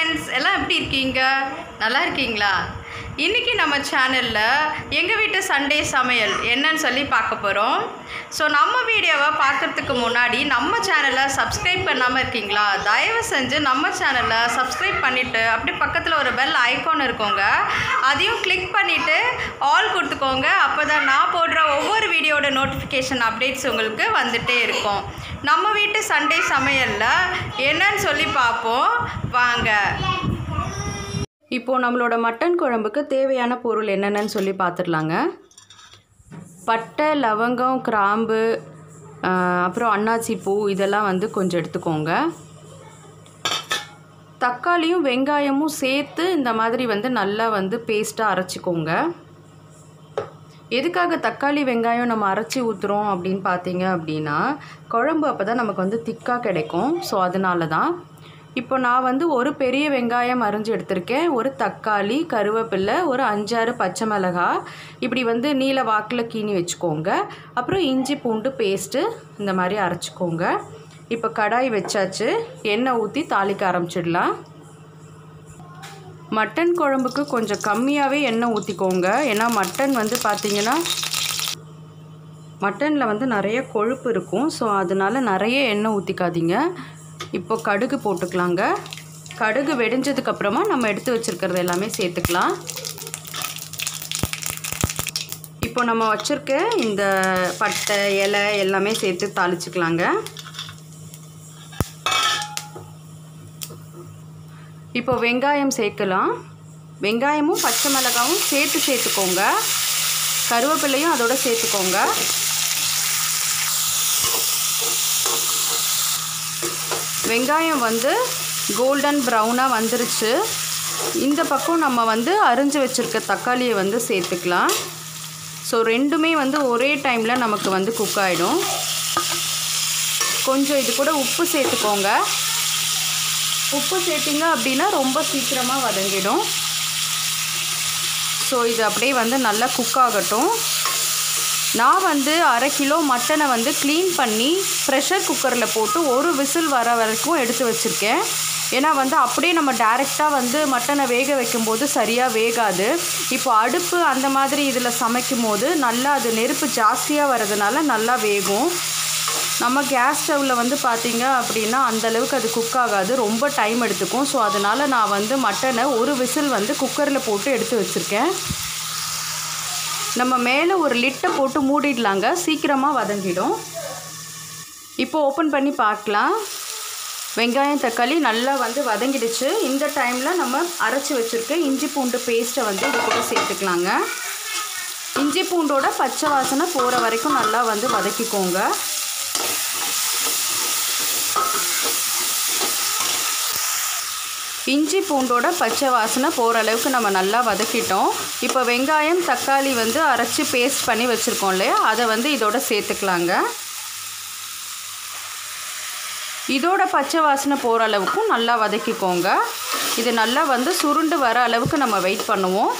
friends எல்லாம் எப்படி இருக்கீங்க நல்லா இருக்கீங்களா இன்றைக்கி நம்ம சேனலில் எங்கள் வீட்டு சண்டே சமையல் என்னன்னு சொல்லி பார்க்க போகிறோம் ஸோ நம்ம வீடியோவை பார்க்குறதுக்கு முன்னாடி நம்ம சேனலை சப்ஸ்கிரைப் பண்ணாமல் இருக்கீங்களா தயவு செஞ்சு நம்ம சேனலை சப்ஸ்கிரைப் பண்ணிவிட்டு அப்படியே பக்கத்தில் ஒரு பெல் ஐகான் இருக்குங்க அதையும் கிளிக் பண்ணிவிட்டு ஆல் கொடுத்துக்கோங்க அப்போ தான் நான் போடுற ஒவ்வொரு வீடியோட நோட்டிஃபிகேஷன் அப்டேட்ஸ் உங்களுக்கு வந்துட்டே இருக்கும் நம்ம வீட்டு சண்டே சமையலில் என்னன்னு சொல்லி பார்ப்போம் வாங்க இப்போது நம்மளோட மட்டன் குழம்புக்கு தேவையான பொருள் என்னென்னு சொல்லி பார்த்துடலாங்க பட்டை லவங்கம் கிராம்பு ஆஹ், அப்புறம் அன்னாச்சி பூ இதெல்லாம் வந்து கொஞ்சம் எடுத்துக்கோங்க தக்காளியும் வெங்காயமும் சேர்த்து இந்த மாதிரி வந்து நல்லா வந்து பேஸ்ட்டாக அரைச்சிக்கோங்க எதுக்காக தக்காளி வெங்காயம் நம்ம அரைச்சி ஊற்றுறோம் அப்படின்னு பார்த்தீங்க அப்படின்னா குழம்பு அப்போ தான் நமக்கு வந்து திக்காக கிடைக்கும் ஸோ அதனால தான் இப்போ நான் வந்து ஒரு பெரிய வெங்காயம் அரிஞ்சு எடுத்திருக்கேன் ஒரு தக்காளி கருவேப்பிலை ஒரு அஞ்சாறு பச்சை மிளகாய் இப்படி வந்து நீல வாக்கில் கீனி வச்சுக்கோங்க அப்புறம் இஞ்சி பூண்டு பேஸ்ட்டு இந்த மாதிரி அரைச்சிக்கோங்க இப்போ கடாய் வச்சாச்சு எண்ணெய் ஊற்றி தாளிக்க ஆரம்பிச்சிடலாம் மட்டன் குழம்புக்கு கொஞ்சம் கம்மியாகவே எண்ணெய் ஊற்றிக்கோங்க ஏன்னா மட்டன் வந்து பார்த்தீங்கன்னா மட்டனில் வந்து நிறைய கொழுப்பு இருக்கும் ஸோ அதனால நிறைய எண்ணெய் ஊற்றிக்காதீங்க இப்போ கடுகு போட்டுக்கலாங்க கடுகு வெடிஞ்சதுக்கப்புறமா நம்ம எடுத்து வச்சுருக்கிறது எல்லாமே சேர்த்துக்கலாம் இப்போ நம்ம வச்சுருக்க இந்த பட்டை இலை எல்லாமே சேர்த்து தாளிச்சுக்கலாங்க இப்போ வெங்காயம் சேர்க்கலாம் வெங்காயமும் பச்சை மிளகாவும் சேர்த்து சேர்த்துக்கோங்க கருவேப்பிலையும் அதோட சேர்த்துக்கோங்க வெங்காயம் வந்து கோல்டன் ப்ரௌனாக வந்துருச்சு இந்த பக்கம் நம்ம வந்து அரிஞ்சு வச்சுருக்க தக்காளியை வந்து சேர்த்துக்கலாம் ஸோ ரெண்டுமே வந்து ஒரே டைமில் நமக்கு வந்து குக் ஆகிடும் கொஞ்சம் இது கூட உப்பு சேர்த்துக்கோங்க உப்பு சேர்த்திங்க அப்படின்னா ரொம்ப சீக்கிரமாக வதங்கிடும் ஸோ இது அப்படியே வந்து நல்லா குக் ஆகட்டும் நான் வந்து அரை கிலோ மட்டனை வந்து க்ளீன் பண்ணி ப்ரெஷர் குக்கரில் போட்டு ஒரு விசில் வர வரைக்கும் எடுத்து வச்சுருக்கேன் ஏன்னா வந்து அப்படியே நம்ம டைரெக்டாக வந்து மட்டனை வேக வைக்கும்போது சரியாக வேகாது இப்போ அடுப்பு அந்த மாதிரி இதில் சமைக்கும் போது நல்லா அது நெருப்பு ஜாஸ்தியாக வர்றதுனால நல்லா வேகும் நம்ம கேஸ் ஸ்டவ்வில் வந்து பார்த்தீங்க அப்படின்னா அந்த அளவுக்கு அது குக் ஆகாது ரொம்ப டைம் எடுத்துக்கும் ஸோ அதனால் நான் வந்து மட்டனை ஒரு விசில் வந்து குக்கரில் போட்டு எடுத்து வச்சுருக்கேன் நம்ம மேலே ஒரு லிட்டை போட்டு மூடிடலாங்க சீக்கிரமாக வதங்கிடும் இப்போ ஓப்பன் பண்ணி பார்க்கலாம் வெங்காயம் தக்காளி நல்லா வந்து வதங்கிடுச்சு இந்த டைமில் நம்ம அரைச்சி வச்சுருக்க இஞ்சி பூண்டு பேஸ்ட்டை வந்து இது கூட சேர்த்துக்கலாங்க இஞ்சி பூண்டோட பச்சை வாசனை போகிற வரைக்கும் நல்லா வந்து வதக்கிக்கோங்க இஞ்சி பூண்டோட பச்சை வாசனை போகிற அளவுக்கு நம்ம நல்லா வதக்கிட்டோம் இப்போ வெங்காயம் தக்காளி வந்து அரைச்சி பேஸ்ட் பண்ணி வச்சுருக்கோம் இல்லையா அதை வந்து இதோட சேர்த்துக்கலாங்க இதோட பச்சை வாசனை போகிற அளவுக்கும் நல்லா வதக்கிக்கோங்க இது நல்லா வந்து சுருண்டு வர அளவுக்கு நம்ம வெயிட் பண்ணுவோம்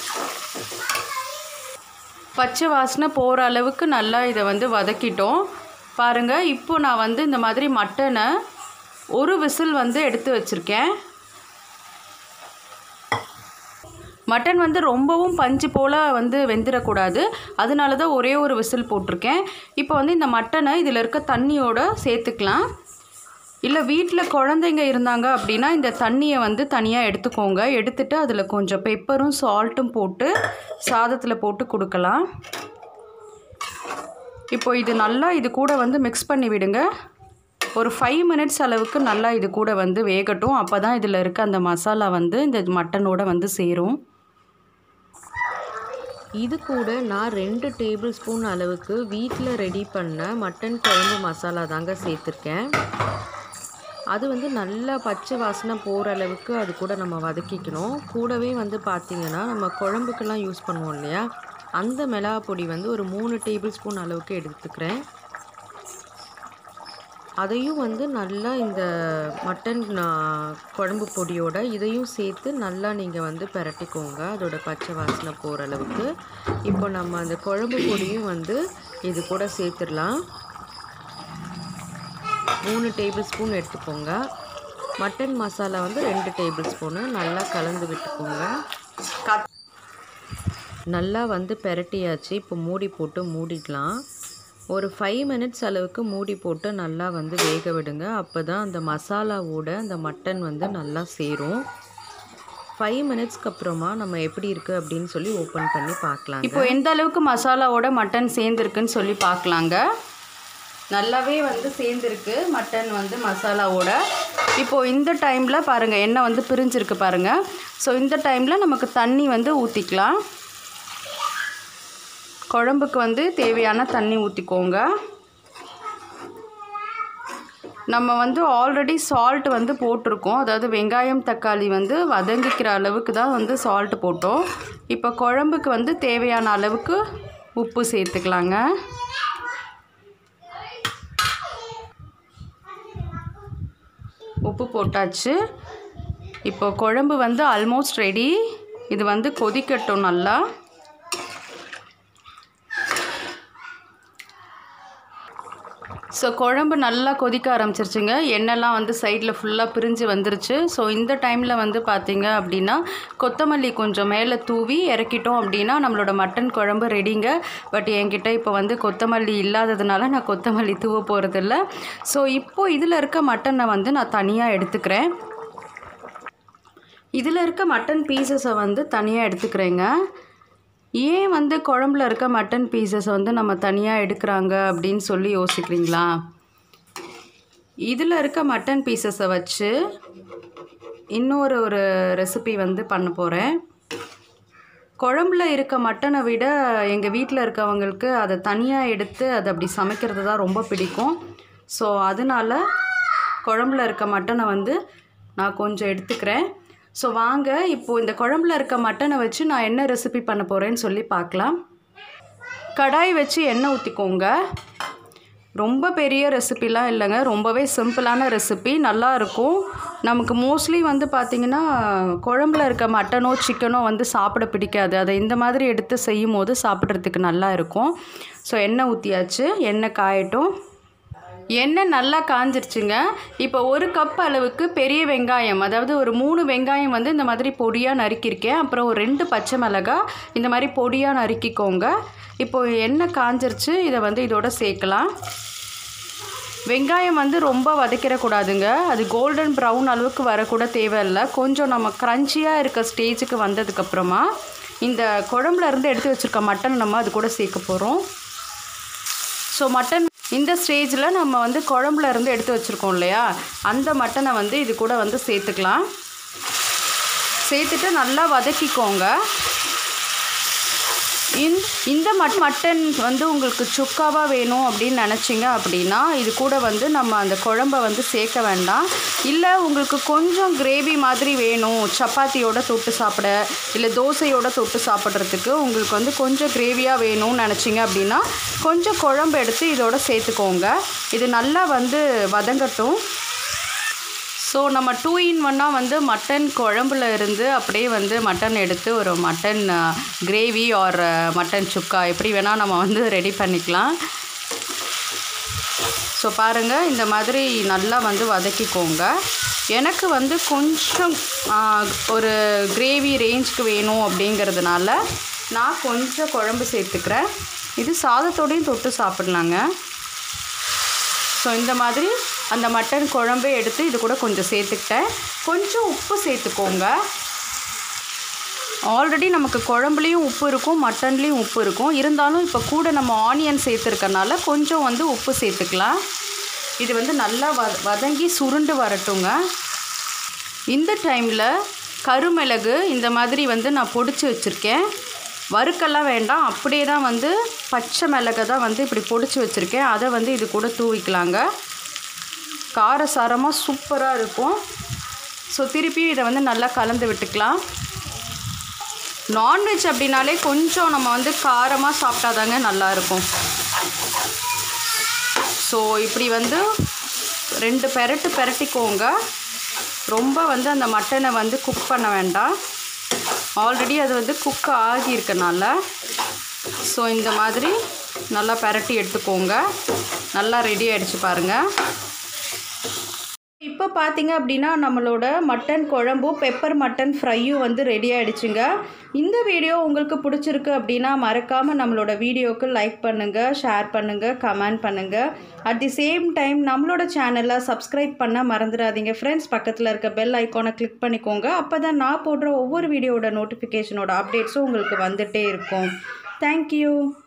பச்சை வாசனை போகிற அளவுக்கு நல்லா இதை வந்து வதக்கிட்டோம் பாருங்கள் இப்போ நான் வந்து இந்த மாதிரி மட்டனை ஒரு விசில் வந்து எடுத்து வச்சுருக்கேன் மட்டன் வந்து ரொம்பவும் பஞ்சு போல் வந்து வெந்துடக்கூடாது அதனால தான் ஒரே ஒரு விசில் போட்டிருக்கேன் இப்போ வந்து இந்த மட்டனை இதில் இருக்க தண்ணியோட சேர்த்துக்கலாம் இல்லை வீட்டில் குழந்தைங்க இருந்தாங்க அப்படின்னா இந்த தண்ணியை வந்து தனியாக எடுத்துக்கோங்க எடுத்துட்டு அதில் கொஞ்சம் பெப்பரும் சால்ட்டும் போட்டு சாதத்தில் போட்டு கொடுக்கலாம் இப்போ இது நல்லா இது கூட வந்து மிக்ஸ் பண்ணி விடுங்க ஒரு ஃபைவ் மினிட்ஸ் அளவுக்கு நல்லா இது கூட வந்து வேகட்டும் அப்போ தான் இதில் இருக்க அந்த மசாலா வந்து இந்த மட்டனோட வந்து சேரும் இது கூட நான் ரெண்டு டேபிள் ஸ்பூன் அளவுக்கு வீட்டில் ரெடி பண்ண மட்டன் குழம்பு மசாலா தாங்க சேர்த்துருக்கேன் அது வந்து நல்லா பச்சை வாசனை போகிற அளவுக்கு அது கூட நம்ம வதக்கிக்கணும் கூடவே வந்து பார்த்திங்கன்னா நம்ம குழம்புக்கெல்லாம் யூஸ் பண்ணுவோம் இல்லையா அந்த மிளகா பொடி வந்து ஒரு மூணு டேபிள் ஸ்பூன் அளவுக்கு எடுத்துக்கிறேன் அதையும் வந்து நல்லா இந்த மட்டன் ஆ, குழம்பு பொடியோட இதையும் சேர்த்து நல்லா நீங்கள் வந்து பிரட்டிக்கோங்க அதோட பச்சை வாசனை போகிற அளவுக்கு இப்போ நம்ம அந்த குழம்பு பொடியும் வந்து இது கூட சேர்த்துடலாம் மூணு டேபிள் ஸ்பூன் எடுத்துக்கோங்க மட்டன் மசாலா வந்து ரெண்டு டேபிள் ஸ்பூனு நல்லா கலந்து விட்டுக்கோங்க கத் நல்லா வந்து பெரட்டியாச்சு இப்போ மூடி போட்டு மூடிடலாம் ஒரு ஃபைவ் மினிட்ஸ் அளவுக்கு மூடி போட்டு நல்லா வந்து வேக விடுங்க அப்போ தான் அந்த மசாலாவோட அந்த மட்டன் வந்து நல்லா சேரும் ஃபைவ் மினிட்ஸ்க்கு அப்புறமா நம்ம எப்படி இருக்குது அப்படின்னு சொல்லி ஓப்பன் பண்ணி பார்க்கலாம் இப்போ எந்த அளவுக்கு மசாலாவோட மட்டன் சேர்ந்துருக்குன்னு சொல்லி பார்க்கலாங்க நல்லாவே வந்து சேர்ந்துருக்கு மட்டன் வந்து மசாலாவோட இப்போது இந்த டைமில் பாருங்கள் எண்ணெய் வந்து பிரிஞ்சிருக்கு பாருங்கள் ஸோ இந்த டைமில் நமக்கு தண்ணி வந்து ஊற்றிக்கலாம் குழம்புக்கு வந்து தேவையான தண்ணி ஊற்றிக்கோங்க நம்ம வந்து ஆல்ரெடி சால்ட் வந்து போட்டிருக்கோம் அதாவது வெங்காயம் தக்காளி வந்து வதங்கிக்கிற அளவுக்கு தான் வந்து சால்ட் போட்டோம் இப்போ குழம்புக்கு வந்து தேவையான அளவுக்கு உப்பு சேர்த்துக்கலாங்க உப்பு போட்டாச்சு இப்போ குழம்பு வந்து ஆல்மோஸ்ட் ரெடி இது வந்து கொதிக்கட்டும் நல்லா ஸோ குழம்பு நல்லா கொதிக்க ஆரம்பிச்சிருச்சுங்க எண்ணெய்லாம் வந்து சைடில் ஃபுல்லாக பிரிஞ்சு வந்துருச்சு ஸோ இந்த டைமில் வந்து பார்த்தீங்க அப்படின்னா கொத்தமல்லி கொஞ்சம் மேலே தூவி இறக்கிட்டோம் அப்படின்னா நம்மளோட மட்டன் குழம்பு ரெடிங்க பட் என்கிட்ட இப்போ வந்து கொத்தமல்லி இல்லாததுனால நான் கொத்தமல்லி தூவ போகிறதில்ல ஸோ இப்போது இதில் இருக்க மட்டனை வந்து நான் தனியாக எடுத்துக்கிறேன் இதில் இருக்க மட்டன் பீசஸை வந்து தனியாக எடுத்துக்கிறேங்க ஏன் வந்து குழம்புல இருக்க மட்டன் பீசஸ் வந்து நம்ம தனியாக எடுக்கிறாங்க அப்படின்னு சொல்லி யோசிக்கிறீங்களா இதில் இருக்க மட்டன் பீசஸை வச்சு இன்னொரு ஒரு ரெசிபி வந்து பண்ண போகிறேன் குழம்புல இருக்க மட்டனை விட எங்கள் வீட்டில் இருக்கவங்களுக்கு அதை தனியாக எடுத்து அதை அப்படி சமைக்கிறது தான் ரொம்ப பிடிக்கும் ஸோ அதனால் குழம்புல இருக்க மட்டனை வந்து நான் கொஞ்சம் எடுத்துக்கிறேன் ஸோ வாங்க இப்போது இந்த குழம்புல இருக்க மட்டனை வச்சு நான் என்ன ரெசிபி பண்ண போகிறேன்னு சொல்லி பார்க்கலாம் கடாய் வச்சு எண்ணெய் ஊற்றிக்கோங்க ரொம்ப பெரிய ரெசிபிலாம் இல்லைங்க ரொம்பவே சிம்பிளான ரெசிபி நல்லா இருக்கும் நமக்கு மோஸ்ட்லி வந்து பார்த்திங்கன்னா குழம்புல இருக்க மட்டனோ சிக்கனோ வந்து சாப்பிட பிடிக்காது அதை இந்த மாதிரி எடுத்து செய்யும் போது சாப்பிட்றதுக்கு நல்லா இருக்கும் ஸோ எண்ணெய் ஊற்றியாச்சு எண்ணெய் காயட்டும் எண்ணெய் நல்லா காஞ்சிருச்சுங்க இப்போ ஒரு கப் அளவுக்கு பெரிய வெங்காயம் அதாவது ஒரு மூணு வெங்காயம் வந்து இந்த மாதிரி பொடியாக நறுக்கியிருக்கேன் அப்புறம் ஒரு ரெண்டு பச்சை மிளகாய் இந்த மாதிரி பொடியாக நறுக்கிக்கோங்க இப்போ எண்ணெய் காஞ்சிருச்சு இதை வந்து இதோட சேர்க்கலாம் வெங்காயம் வந்து ரொம்ப வதக்கிடக்கூடாதுங்க அது கோல்டன் ப்ரௌன் அளவுக்கு வரக்கூட தேவையில்லை கொஞ்சம் நம்ம க்ரன்ச்சியாக இருக்க ஸ்டேஜுக்கு வந்ததுக்கப்புறமா இந்த குழம்புல இருந்து எடுத்து வச்சுருக்க மட்டன் நம்ம அது கூட சேர்க்க போகிறோம் ஸோ மட்டன் இந்த ஸ்டேஜில் நம்ம வந்து குழம்புல இருந்து எடுத்து வச்சுருக்கோம் இல்லையா அந்த மட்டனை வந்து இது கூட வந்து சேர்த்துக்கலாம் சேர்த்துட்டு நல்லா வதக்கிக்கோங்க இந்த இந்த மட் மட்டன் வந்து உங்களுக்கு சுக்காவாக வேணும் அப்படின்னு நினச்சிங்க அப்படின்னா இது கூட வந்து நம்ம அந்த குழம்ப வந்து சேர்க்க வேண்டாம் இல்லை உங்களுக்கு கொஞ்சம் கிரேவி மாதிரி வேணும் சப்பாத்தியோட தொட்டு சாப்பிட இல்லை தோசையோட தொட்டு சாப்பிட்றதுக்கு உங்களுக்கு வந்து கொஞ்சம் கிரேவியாக வேணும்னு நினச்சிங்க அப்படின்னா கொஞ்சம் குழம்பு எடுத்து இதோட சேர்த்துக்கோங்க இது நல்லா வந்து வதங்கட்டும் ஸோ நம்ம டூ இன் ஒன்னாக வந்து மட்டன் குழம்புல இருந்து அப்படியே வந்து மட்டன் எடுத்து ஒரு mutton gravy or mutton sukka எப்படி வேணால் நம்ம வந்து ரெடி பண்ணிக்கலாம் ஸோ பாருங்கள் இந்த மாதிரி நல்லா வந்து வதக்கிக்கோங்க எனக்கு வந்து கொஞ்சம் ஆ, ஒரு கிரேவி ரேஞ்சுக்கு வேணும் அப்படிங்கிறதுனால நான் கொஞ்சம் குழம்பு சேர்த்துக்கிறேன் இது சாதத்தோடையும் தொட்டு சாப்பிட்லாங்க ஸோ இந்த மாதிரி அந்த மட்டன் குழம்பே எடுத்து இது கூட கொஞ்சம் சேர்த்துக்கிட்டேன் கொஞ்சம் உப்பு சேர்த்துக்கோங்க ஆல்ரெடி நமக்கு குழம்புலேயும் உப்பு இருக்கும் மட்டன்லேயும் உப்பு இருக்கும் இருந்தாலும் இப்போ கூட நம்ம ஆனியன் சேர்த்துருக்கனால கொஞ்சம் வந்து உப்பு சேர்த்துக்கலாம் இது வந்து நல்லா வ வதங்கி சுருண்டு வரட்டுங்க இந்த டைமில் கருமிளகு இந்த மாதிரி வந்து நான் பொடிச்சு வச்சுருக்கேன் வறுக்கெல்லாம் வேண்டாம் அப்படியே தான் வந்து பச்சை மிளகை தான் வந்து இப்படி பொடிச்சு வச்சுருக்கேன் அதை வந்து இது கூட தூவிக்கலாங்க காரசாரமாக சூப்பராக இருக்கும் ஸோ திருப்பியும் இதை வந்து நல்லா கலந்து விட்டுக்கலாம் நான்வெஜ் அப்படின்னாலே கொஞ்சம் நம்ம வந்து காரமாக சாப்பிட்டாதாங்க நல்லாயிருக்கும் ஸோ இப்படி வந்து ரெண்டு பெரட்டு பெரட்டிக்கோங்க ரொம்ப வந்து அந்த மட்டனை வந்து குக் பண்ண வேண்டாம் ஆல்ரெடி அது வந்து குக் ஆகியிருக்கனால ஸோ இந்த மாதிரி நல்லா பெரட்டி எடுத்துக்கோங்க நல்லா ரெடி ஆகிடுச்சு பாருங்கள் இப்போ இப்போ பார்த்தீங்க அப்படின்னா நம்மளோட மட்டன் குழம்பும் பெப்பர் மட்டன் ஃப்ரையும் வந்து ரெடி ஆகிடுச்சுங்க இந்த வீடியோ உங்களுக்கு பிடிச்சிருக்கு அப்படின்னா மறக்காமல் நம்மளோட வீடியோக்கு லைக் பண்ணுங்கள் ஷேர் பண்ணுங்கள் கமெண்ட் பண்ணுங்கள் அட் தி சேம் டைம் நம்மளோட சேனலை சப்ஸ்கிரைப் பண்ண மறந்துடாதீங்க ஃப்ரெண்ட்ஸ் பக்கத்தில் இருக்க பெல் ஐக்கானை கிளிக் பண்ணிக்கோங்க அப்போ தான் நான் போடுற ஒவ்வொரு வீடியோட நோட்டிஃபிகேஷனோட அப்டேட்ஸும் உங்களுக்கு வந்துகிட்டே இருக்கும் தேங்க்யூ